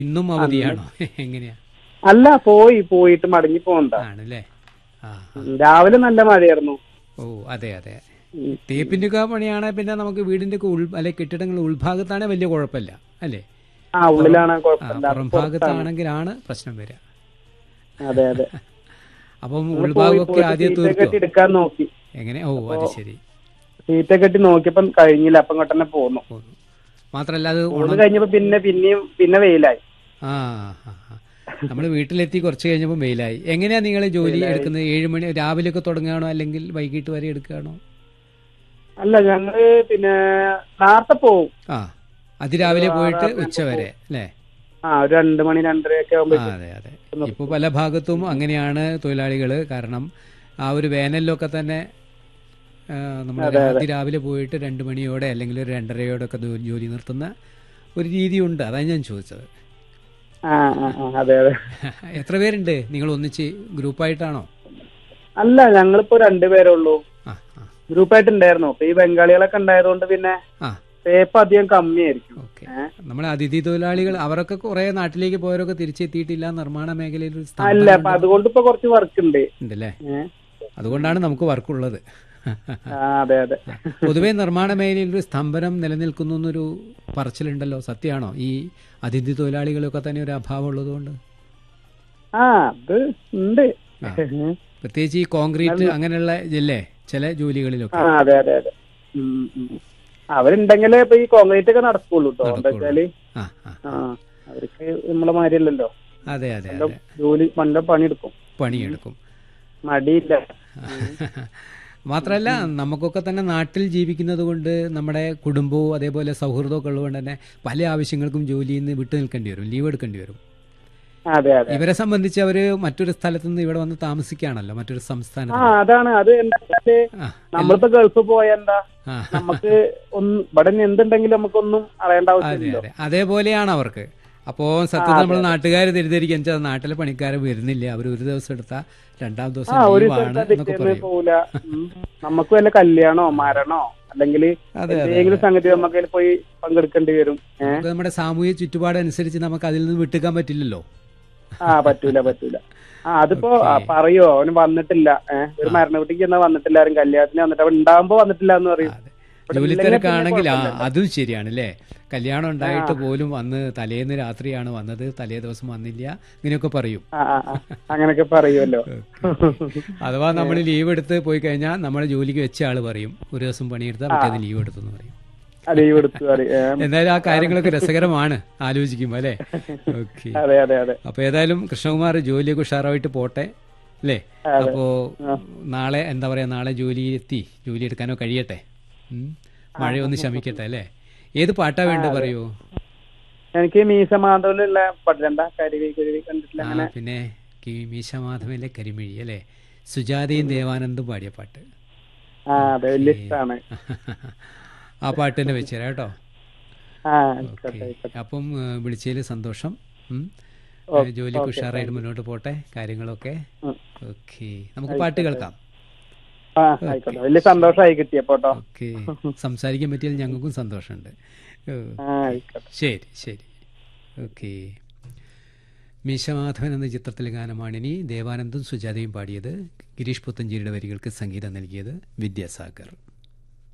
ഇന്നും അവധിയാണോ എങ്ങനെയാ അല്ല പോയി പോയിട്ട് മടങ്ങി പോകണ്ട ആണല്ലേ ആ രാവിലെ നല്ല മഴയായിരുന്നു ഓ അതെ അതെ തേപ്പിന്റെ ഒക്കെ പണിയാണെ പിന്നെ നമുക്ക് വീടിന്റെ ഒക്കെ ഉൾ അല്ലെ കെട്ടിടങ്ങൾ ഉൾഭാഗത്താണെ വലിയ കുഴപ്പമില്ല അല്ലേ ആ ഉള്ളിലാണ് ആ കുഴപ്പമില്ല പുറം ഭാഗത്താണെങ്കിലാണ് പ്രശ്നം വരിക അതെ അതെ അപ്പം പോയി ഉൾഭാഗമൊക്കെ പോയിട്ട് ആദ്യം സീറ്റൊക്കെ തീർത്തോ കെട്ടി എടുക്കാൻ നോക്കി എങ്ങനെ ഓ അത് ശരി സീറ്റൊക്കെ കെട്ടി നോക്കിയപ്പം കഴിഞ്ഞില്ല അപ്പം ഇങ്ങോട്ട് തന്നെ പോന്നു പോന്നു മാത്രല്ല അത് പോന്ന് ഉണ കഴിഞ്ഞപ്പോ പിന്നെ പിന്നെയും പിന്നെ വെയിലായി ആ നമ്മൾ വീട്ടിലെത്തി കുറച്ച് കഴിഞ്ഞപ്പോൾ മെയിലായി എങ്ങനെയാ നിങ്ങൾ ജോലി എടുക്കുന്നത് ഏഴ് മണി രാവിലെ ഒക്കെ തുടങ്ങുകയാണോ അല്ലെങ്കിൽ വൈകിട്ട് വരെ എടുക്കുകയാണോ അല്ല ഞങ്ങള് പിന്നെ നേരത്തെ പോവും ആ അതിരാവിലെ പോയിട്ട് ഉച്ച വരെ അല്ലേ ആ ഒരു രണ്ടു മണി രണ്ടരയൊക്കെ ആകുമ്പോ ആ അതെ അതെ ഇപ്പോൾ പല ഭാഗത്തും അങ്ങനെയാണ് തൊഴിലാളികൾ കാരണം ആ ഒരു വേനലിലൊക്കെ തന്നെ നമ്മൾ അതിരാവിലെ പോയിട്ട് രണ്ട് മണിയോടെ അല്ലെങ്കിൽ ഒരു രണ്ടരയോടെ ഒക്കെ ജോ- ജോലി നിർത്തുന്ന ഒരു രീതിയുണ്ട് അതാണ് ഞാൻ ചോദിച്ചത് ആ ആ ആ, അതെ അതെ എത്ര പേരുണ്ട് നിങ്ങൾ ഒന്നിച്ച് ഗ്രൂപ്പായിട്ടാണോ അല്ല ഞങ്ങളിപ്പോ രണ്ടുപേരേ ഉള്ളൂ ആ ആ ഗ്രൂപ്പായിട്ട് ഉണ്ടായിരുന്നു അപ്പൊ ഈ ബംഗാളികളൊക്കെ ഉണ്ടായതുകൊണ്ട് പിന്നെ ആ തേപ്പ് അധികം കമ്മിയായിരിക്കും ഓക്കെ ഏ? നമ്മളെ അതിഥി തൊഴിലാളികൾ അവരൊക്കെ കുറെ നാട്ടിലേക്ക് പോയവരൊക്കെ തിരിച്ചെത്തിയിട്ടില്ല നിർമ്മാണ മേഖലയിൽ ഒരു സ്ഥാപനം അല്ല അപ്പൊ അതുകൊണ്ട് ഇപ്പൊ കുറച്ച് വർക്ക് ഉണ്ട് ഉണ്ടല്ലേ ഏ? അതുകൊണ്ടാണ് നമുക്ക് വർക്കുള്ളത് ആ അതെ അതെ പൊതുവെ നിർമ്മാണ മേഖലയിൽ ഒരു സ്തംഭനം നിലനിൽക്കുന്നു എന്നൊരു പറച്ചിലുണ്ടല്ലോ സത്യമാണോ ഈ അതിഥി തൊഴിലാളികളൊക്കെ തന്നെ ഒരു അഭാവം ഉള്ളതുകൊണ്ട് ആ അത് ഉണ്ട് ആ. പ്രത്യേകിച്ച് ഈ കോൺക്രീറ്റ് അങ്ങനെയുള്ള ഇല്ലേ ചില ആ ജോലികളിലൊക്കെ അതെ അതെ അതെ ഉം, ഉം. അവരുണ്ടെങ്കിലേ ഇപ്പൊ ഈ കോൺക്രീറ്റ് ഒക്കെ നടക്കുള്ളൂ കേട്ടോ എന്താ നടക്കുള്ളൂ. വെച്ചാല് ആ ആ ആ അവർക്ക് നമ്മളെ മാതിരിയല്ലല്ലോ അതെ അതെ നല്ല അതെ ജോലി നല്ല പണിയെടുക്കും പണിയെടുക്കും മടിയില്ല മാത്രമല്ല നമുക്കൊക്കെ തന്നെ നാട്ടിൽ ജീവിക്കുന്നത് കൊണ്ട് നമ്മുടെ കുടുംബവും അതേപോലെ സൗഹൃദമൊക്കെ ഉള്ളതുകൊണ്ട് തന്നെ പല ആവശ്യങ്ങൾക്കും ജോലിയിൽ നിന്ന് വിട്ടു നിൽക്കേണ്ടി വരും ലീവ് എടുക്കേണ്ടി വരും അതെ അതെ ഇവരെ സംബന്ധിച്ച് അവര് മറ്റൊരു സ്ഥലത്ത് നിന്ന് ഇവിടെ വന്ന് താമസിക്കുകയാണല്ലോ മറ്റൊരു ആ സംസ്ഥാനത്ത് അതാണ് അത് എന്താ വെച്ചാല് ആ, നമ്മളിപ്പോ ഗൾഫ് പോയ എന്താ ആ, നമുക്ക് ഒന്നും ഇവിടെ ഇനി എന്തുണ്ടെങ്കിലും നമുക്കൊന്നും അറിയേണ്ട അതെ ആവശ്യമില്ലല്ലോ അതെ അതേപോലെയാണ് അവർക്ക് അപ്പോ സത്യത്തിൽ നമ്മൾ നാട്ടുകാർ തെറ്റിദ്ധരിക്കാൻ വെച്ചാൽ നാട്ടിലെ പണിക്കാർ വരുന്നില്ല അവർ ഒരു ദിവസം എടുത്താൽ രണ്ടാം ദിവസം ആ ഒരു ലീവാണ് സ്ഥലത്ത് എന്നൊക്കെ പിറ്റേന്ന് പറയും പോവില്ല ഉം. നമുക്ക് വല്ല കല്യാണോ മരണോ അല്ലെങ്കിൽ അതെ അതെ എന്തെങ്കിലും സംഗതി നമുക്ക് അതിൽ പോയി പങ്കെടുക്കേണ്ടി വരും ഏ നമുക്ക് നമ്മുടെ സാമൂഹിക ചുറ്റുപാട് അനുസരിച്ച് നമുക്ക് അതിൽ നിന്ന് വിട്ടുക്കാൻ പറ്റില്ലല്ലോ ആ പറ്റൂല പറ്റൂല ആ അതിപ്പോ ആ, പറയോ അവന് വന്നിട്ടില്ല ഏഹ് ഒരു മരണ വീട്ടിക്ക് എന്നാ വന്നിട്ടില്ല ആരും കല്യാണത്തിന് വന്നിട്ട് അവൻ ഉണ്ടാകുമ്പോ വന്നിട്ടില്ല എന്ന് പറയും അതെ ഇവിടെ ജോലി ഇല്ലെങ്കിൽ തിരക്കാണെങ്കിൽ ആ പിന്നെ അതും ശരിയാണ് അല്ലേ കല്യാണം ഉണ്ടായിട്ട് പോലും വന്ന് തലേന്ന് രാത്രിയാണ് വന്നത് തലേ ദിവസം വന്നില്ല ഇങ്ങനെയൊക്കെ പറയും ആ ആ ആ. അങ്ങനൊക്കെ പറയുമല്ലോ അഥവാ നമ്മൾ ലീവ് എടുത്ത് പോയി കഴിഞ്ഞാൽ നമ്മുടെ ജോലിക്ക് വെച്ച ആള് പറയും ഒരു ദിവസം പണിയെടുത്താൽ മറ്റേത് ലീവ് എടുത്തു എന്ന് പറയും ലീവ് എടുത്തു പറയും ഏ, എന്തായാലും ആ കാര്യങ്ങളൊക്കെ രസകരമാണ് ആലോചിക്കുമ്പോൾ അല്ലേ ഓക്കെ അതെ അതെ അതെ അപ്പൊ ഏതായാലും കൃഷ്ണകുമാർ ജോലിയൊക്കെ ഉഷാറായിട്ട് പോട്ടെ അല്ലേ അപ്പോ നാളെ എന്താ പറയാ നാളെ ജോലി എത്തി ജോലി എടുക്കാനോ കഴിയട്ടെ ഉം. മഴയൊന്ന് ശമിക്കട്ടെ അല്ലേ ഏത് പാട്ടാ വേണ്ട പറയൂ എനിക്ക് മീശ മാധവനുള്ള പട്ടിലെന്താ കരുവി കരുവി കണ്ടിട്ടില്ല ആ അങ്ങനെ പിന്നെ കി മീശമാധവനിലെ കരിമിഴി അല്ലേ സുജാതയും ദേവാനന്ദും പാടിയ പാട്ട് ആ അതെ വലിയ ഇഷ്ടമാണ് ആ പാട്ട് തന്നെ വെച്ചുതരാം കേട്ടോ ആ ഓക്കെ ആയിക്കോട്ടെ ആയിക്കോട്ടെ അപ്പം വിളിച്ചതിൽ സന്തോഷം ഉം. ഓ- ജോലിക്ക് ഓക്കെ, ഉഷാറായിട്ട് മുന്നോട്ട് പോട്ടെ കാര്യങ്ങളൊക്കെ ഉം. ഓക്കെ നമുക്ക് പാട്ട് കേൾക്കാം ആ ആയിക്കോട്ടെ വലിയ സന്തോഷമായി കിട്ടിയപ്പോ കേട്ടോ ഓക്കെ സംസാരിക്കാൻ പറ്റിയാൽ ഞങ്ങൾക്കും സന്തോഷമുണ്ട് ഓ, ആ ആയിക്കോട്ടെ ശരി ശരി ഓക്കെ മീശമാധവൻ എന്ന ചിത്രത്തിലെ ഗാനമാണിനി ദേവാനന്ദും സുജാതയും പാടിയത് ഗിരീഷ് പുത്തഞ്ചേരിയുടെ വരികൾക്ക് സംഗീതം നൽകിയത് വിദ്യാസാഗർ